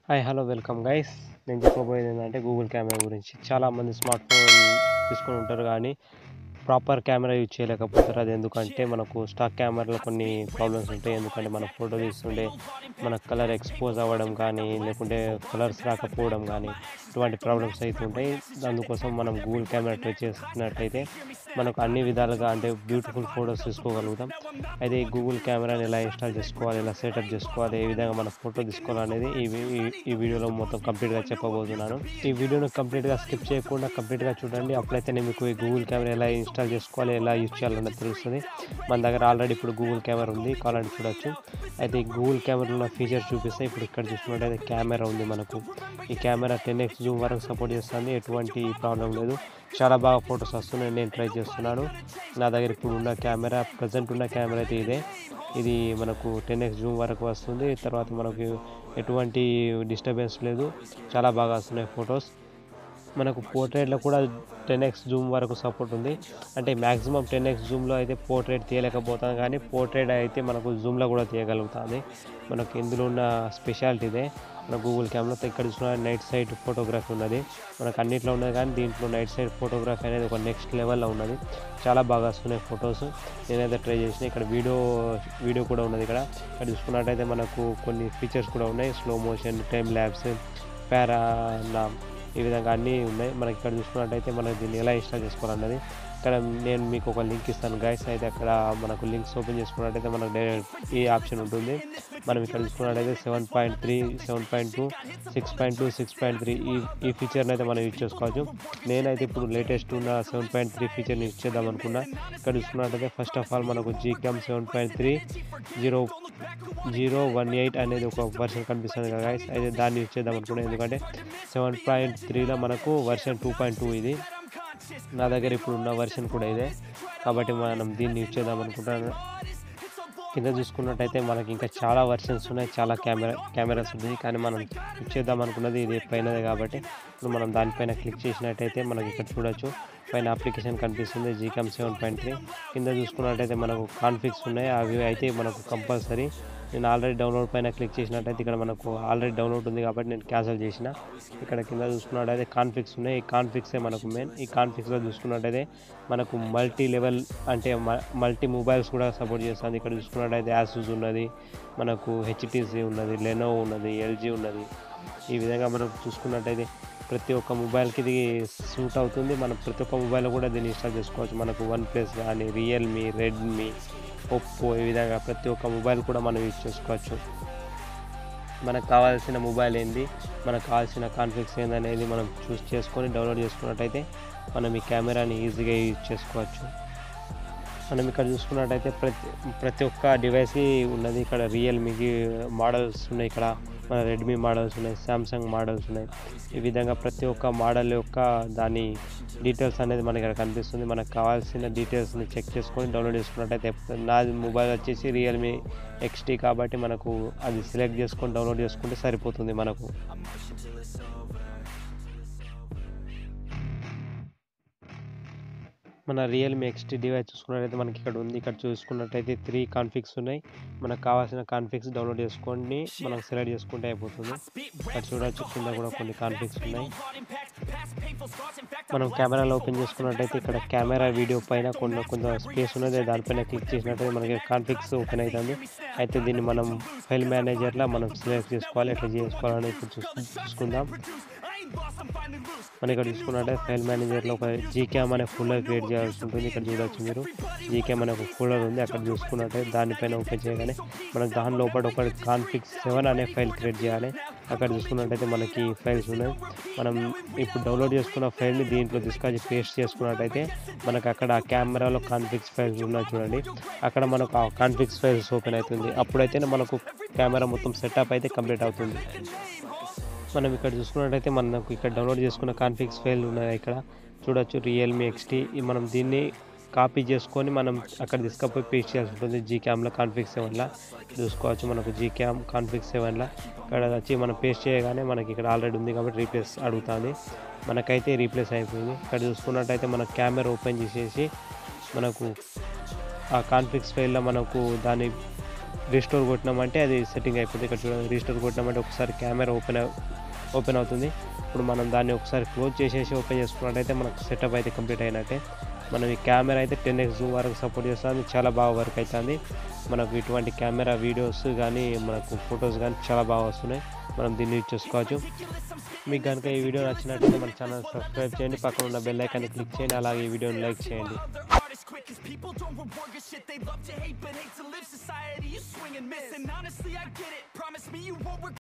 Hi hello welcome guys నేను చెప్పబోయేది ఏంటంటే గూగుల్ కెమెరా గురించి చాలామంది స్మార్ట్ ఫోన్ తీసుకొని ఉంటారు కానీ ప్రాపర్ కెమెరా యూజ్ చేయలేకపోతారు అది ఎందుకంటే మనకు స్టాక్ కెమెరాలో కొన్ని ప్రాబ్లమ్స్ ఉంటాయి ఎందుకంటే మన ఫోటో తీస్తుంటే మన కలర్ ఎక్స్పోజ్ అవ్వడం కానీ లేకుంటే కలర్స్ రాకపోవడం కానీ ఇటువంటి ప్రాబ్లమ్స్ అయితే ఉంటాయి అందుకోసం మనం గూగుల్ కెమెరా ట్రై చేసినట్టయితే మనకు అన్ని విధాలుగా అంటే బ్యూటిఫుల్ ఫొటోస్ తీసుకోగలుగుతాం అయితే ఈ గూగుల్ కెమెరాని ఎలా ఇన్స్టాల్ చేసుకోవాలి ఎలా సెటప్ చేసుకోవాలి ఏ విధంగా మన ఫోటో తీసుకోవాలనేది ఈ వి- ఈ- ఈ వీడియోలో మొత్తం కంప్లీట్గా చెప్పబోతున్నాను ఈ వీడియోను కంప్లీట్గా స్కిప్ చేయకుండా కంప్లీట్గా చూడండి అప్పుడైతేనే మీకు ఈ గూగుల్ కెమెరా ఎలా ఇన్స్టాల్ చేసుకోవాలి ఎలా యూజ్ చేయాలన్నది తెలుస్తుంది మన దగ్గర ఆల్రెడీ ఇప్పుడు గూగుల్ కెమెరా ఉంది కావాలంటే చూడొచ్చు అయితే ఈ గూగుల్ కెమెరాలో ఫీచర్స్ చూపిస్తే ఇప్పుడు ఇక్కడ చూసుకున్నట్టయితే కెమెరా ఉంది మనకు ఈ కెమెరా టెన్ ఎక్స్ జూమ్ వరకు సపోర్ట్ చేస్తుంది ఎటువంటి ప్రాబ్లం లేదు చాలా బాగా ఫొటోస్ వస్తున్నాయి నేను ట్రై చేస్తున్నాను నా దగ్గర ఇప్పుడు ఉన్న కెమెరా ప్రజెంట్ ఉన్న కెమెరా అయితే ఇదే ఇది మనకు టెన్ ఎక్స్ జూమ్ వరకు వస్తుంది తర్వాత మనకు ఎటువంటి డిస్టర్బెన్స్ లేదు చాలా బాగా వస్తున్నాయి ఫొటోస్ మనకు పోర్ట్రేట్లో కూడా టెన్ ఎక్స్ జూమ్ వరకు సపోర్ట్ ఉంది అంటే మ్యాక్సిమం టెన్ ఎక్స్ జూమ్లో అయితే పోర్ట్రేట్ తీయలేకపోతాం కానీ పోర్ట్రేట్ అయితే మనకు జూమ్లో కూడా తీయగలుగుతుంది మనకు ఇందులో ఉన్న స్పెషాలిటీ ఇదే మన గూగుల్ కెమెరాతో ఇక్కడ చూసిన నైట్ సైడ్ ఫోటోగ్రఫీ ఉన్నది మనకు అన్నిట్లో ఉన్నది కానీ దీంట్లో నైట్ సైడ్ ఫోటోగ్రఫీ అనేది ఒక నెక్స్ట్ లెవెల్లో ఉన్నది చాలా బాగా వస్తున్నాయి ఫొటోస్ నేనైతే ట్రై చేసిన ఇక్కడ వీడియో వీడియో కూడా ఉన్నది ఇక్కడ ఇక్కడ చూసుకున్నట్టయితే మనకు కొన్ని ఫీచర్స్ కూడా ఉన్నాయి స్లో మోషన్ టైం ల్యాబ్స్ పారా ఈ విధంగా అన్నీ ఉన్నాయి మనకి ఇక్కడ చూసుకున్నట్టయితే మనం దీన్ని ఎలా ఇన్స్టాల్ చేసుకోవాలన్నది ఇక్కడ నేను మీకు ఒక లింక్ ఇస్తాను గైస్ అయితే అక్కడ మనకు లింక్స్ ఓపెన్ చేసుకున్నట్టయితే మనకు డైరెక్ట్ ఈ ఆప్షన్ ఉంటుంది మనం ఇక్కడ చూసుకున్నట్టయితే seven point three seven point two six point two six point three ఈ ఈ ఫీచర్ని అయితే మనం యూజ్ చేసుకోవచ్చు నేనైతే ఇప్పుడు లేటెస్ట్ ఉన్న సెవెన్ పాయింట్ త్రీ ఫీచర్ని యూజ్ చేద్దాం అనుకున్నా ఇక్కడ చూసుకున్నట్టయితే ఫస్ట్ ఆఫ్ ఆల్ మనకు GCam seven point three zero zero one eight అనేది ఒక వర్షన్ కనిపిస్తుంది కదా guys. అయితే దాన్ని యూజ్ చేద్దాం అనుకున్నాను ఎందుకంటే సెవెన్ పాయింట్ త్రీలో మనకు వర్షన్ టూ పాయింట్ టూ ఇది నా దగ్గర ఇప్పుడు ఉన్న వర్షన్ కూడా ఇదే కాబట్టి మనం దీన్ని యూజ్ చేద్దాం అనుకుంటాను కింద చూసుకున్నట్టయితే మనకి ఇంకా చాలా వర్షన్స్ ఉన్నాయి చాలా కెమెరా కెమెరాస్ ఉన్నాయి కానీ మనం యూజ్ చేద్దాం అనుకున్నది ఇది పైనదే కాబట్టి ఇప్పుడు మనం దానిపైన క్లిక్ చేసినట్టయితే మనకి ఇక్కడ చూడొచ్చు పైన అప్లికేషన్ కనిపిస్తుంది జీకామ్ సెవెన్ పాయింట్ త్రీ కింద చూసుకున్నట్టయితే మనకు కాన్ఫిక్స్ ఉన్నాయి అవి అయితే మనకు కంపల్సరీ నేను ఆల్రెడీ డౌన్లోడ్ పైన క్లిక్ చేసినట్టయితే ఇక్కడ మనకు ఆల్రెడీ డౌన్లోడ్ ఉంది కాబట్టి నేను క్యాన్సిల్ చేసిన ఇక్కడ కింద చూసుకున్నట్టయితే కాన్ఫిక్స్ ఉన్నాయి ఈ కాన్ఫిక్సే మనకు మెయిన్ ఈ కాన్ఫిక్స్లో చూసుకున్నట్టయితే మనకు మల్టీ లెవెల్ అంటే మల్టీ మొబైల్స్ కూడా సపోర్ట్ చేస్తుంది ఇక్కడ చూసుకున్నట్టయితే యాసూస్ ఉన్నది మనకు హెచ్టీసీ ఉన్నది లెనో ఉన్నది ఎల్జీ ఉన్నది ఈ విధంగా మనం చూసుకున్నట్టయితే ప్రతి ఒక్క మొబైల్కి ఇది సూట్ అవుతుంది మనం ప్రతి ఒక్క మొబైల్ కూడా దీన్ని ఇన్స్టాల్ చేసుకోవచ్చు మనకు వన్ ప్లస్ కానీ రియల్మీ రెడ్మీ ఒప్పో ఈ విధంగా ప్రతి ఒక్క మొబైల్ కూడా మనం యూజ్ చేసుకోవచ్చు మనకు కావాల్సిన మొబైల్ ఏంది మనకు కావాల్సిన కాన్ఫిక్స్ ఏందనేది మనం చూస్ చేసుకొని డౌన్లోడ్ చేసుకున్నట్టయితే మనం ఈ కెమెరాని ఈజీగా యూజ్ చేసుకోవచ్చు మనం ఇక్కడ చూసుకున్నట్టయితే ప్రతి ప్రతి ఒక్క డివైస్కి ఉన్నది ఇక్కడ రియల్మీకి మోడల్స్ ఉన్నాయి ఇక్కడ మన రెడ్మీ మోడల్స్ ఉన్నాయి సామ్సంగ్ మోడల్స్ ఉన్నాయి ఈ విధంగా ప్రతి ఒక్క మోడల్ యొక్క దాని డీటెయిల్స్ అనేది మనకి ఇక్కడ కనిపిస్తుంది మనకు కావాల్సిన డీటెయిల్స్ని చెక్ చేసుకొని డౌన్లోడ్ చేసుకున్నట్టయితే నాది మొబైల్ వచ్చేసి రియల్మీ ఎక్స్టీ కాబట్టి మనకు అది సెలెక్ట్ చేసుకొని డౌన్లోడ్ చేసుకుంటే సరిపోతుంది మనకు మన రియల్మీ ఎక్స్టీ డివైస్ చూసుకున్నట్టయితే మనకి ఇక్కడ ఉంది ఇక్కడ చూసుకున్నట్టయితే త్రీ కాన్ఫిక్స్ ఉన్నాయి మనకు కావాల్సిన కాన్ఫిక్స్ డౌన్లోడ్ చేసుకొని మనం సెలెక్ట్ చేసుకుంటే అయిపోతుంది ఇక్కడ చూడొచ్చు కింద కూడా కొన్ని కాన్ఫిక్స్ ఉన్నాయి మనం కెమెరాలో ఓపెన్ చేసుకున్నట్టయితే ఇక్కడ కెమెరా వీడియో పైన కొన్ని కొంత స్పేస్ ఉన్నది దానిపైన క్లిక్ చేసినట్టయితే మనకి కాన్ఫిక్స్ ఓపెన్ అవుతుంది అయితే దీన్ని మనం ఫైల్ మేనేజర్లో మనం సెలెక్ట్ చేసుకోవాలి ఎట్లా చేసుకోవాలని ఇప్పుడు చూసు చూసుకుందాం మనం ఇక్కడ చూసుకున్నట్టయితే ఫైల్ మేనేజర్లో ఒక జీక్యామ్ అనే ఫోల్డర్ క్రియేట్ చేయాల్సి ఉంటుంది ఇక్కడ చూడవచ్చు మీరు జీక్యామ్ అనే ఒక ఫోల్డర్ ఉంది అక్కడ చూసుకున్నట్టయితే దానిపైన ఓపెన్ చేయగానే మనకు దాని లోపల ఒక కాన్ఫిక్స్ సెవెన్ అనే ఫైల్ క్రియేట్ చేయాలి అక్కడ చూసుకున్నట్టయితే మనకి ఫైల్స్ ఉన్నాయి మనం ఇప్పుడు డౌన్లోడ్ చేసుకున్న ఫైల్ని దీంట్లో తీసుకొచ్చి పేస్ట్ చేసుకున్నట్టయితే మనకు అక్కడ ఆ కెమెరాలో కాన్ఫిక్స్ ఫైల్స్ ఉన్నాయి చూడండి అక్కడ మనకు ఆ కాన్ఫిక్స్ ఫైల్స్ ఓపెన్ అవుతుంది అప్పుడైతే మనకు కెమెరా మొత్తం సెటప్ అయితే కంప్లీట్ అవుతుంది మనం ఇక్కడ చూసుకున్నట్టయితే మనకు ఇక్కడ డౌన్లోడ్ చేసుకున్న కాన్ఫిక్స్ ఫైల్ ఉన్నాయి ఇక్కడ చూడొచ్చు రియల్మీ ఎక్స్టీ మనం దీన్ని కాపీ చేసుకొని మనం అక్కడ తీసుకపోయి పేస్ట్ చేయాల్సి ఉంటుంది జీ క్యామ్లో కాన్ఫిక్స్ సెవెన్లో చూసుకోవచ్చు మనకు జీ క్యామ్ కాన్ఫిక్స్ సెవెన్లో ఇక్కడ వచ్చి మనం పేస్ట్ చేయగానే మనకి ఇక్కడ ఆల్రెడీ ఉంది కాబట్టి రీప్లేస్ అడుగుతుంది మనకైతే రీప్లేస్ అయిపోయింది ఇక్కడ చూసుకున్నట్టయితే మన కెమెరా ఓపెన్ చేసేసి మనకు ఆ కాన్ఫిక్స్ ఫైల్లో మనకు దాని రీస్టోర్ కొట్టినామంటే అది సెట్టింగ్ అయిపోతుంది ఇక్కడ చూడండి రీస్టోర్ కొట్టినామంటే ఒకసారి కెమెరా ఓపెన్ ఓపెన్ అవుతుంది ఇప్పుడు మనం దాన్ని ఒకసారి క్లోజ్ చేసేసి ఓపెన్ చేసుకున్నట్టయితే మనకు సెటప్ అయితే కంప్లీట్ అయినట్టే మనం ఈ కెమెరా అయితే టెన్ ఎక్స్ జూమ్ వరకు సపోర్ట్ చేస్తుంది చాలా బాగా వర్క్ అవుతుంది మనకు ఇటువంటి కెమెరా వీడియోస్ కానీ మనకు ఫొటోస్ కానీ చాలా బాగా వస్తున్నాయి మనం దీన్ని యూజ్ చేసుకోవచ్చు మీకు కనుక ఈ వీడియో నచ్చినట్లయితే మన ఛానల్ సబ్స్క్రైబ్ చేయండి పక్కన ఉన్న బెల్ ఐకాన్ని క్లిక్ చేయండి అలాగే ఈ వీడియోని లైక్ చేయండి artists quit cause people don't reward good shit they love to hate but hate to live society you swing and miss and honestly I get it promise me you won't regret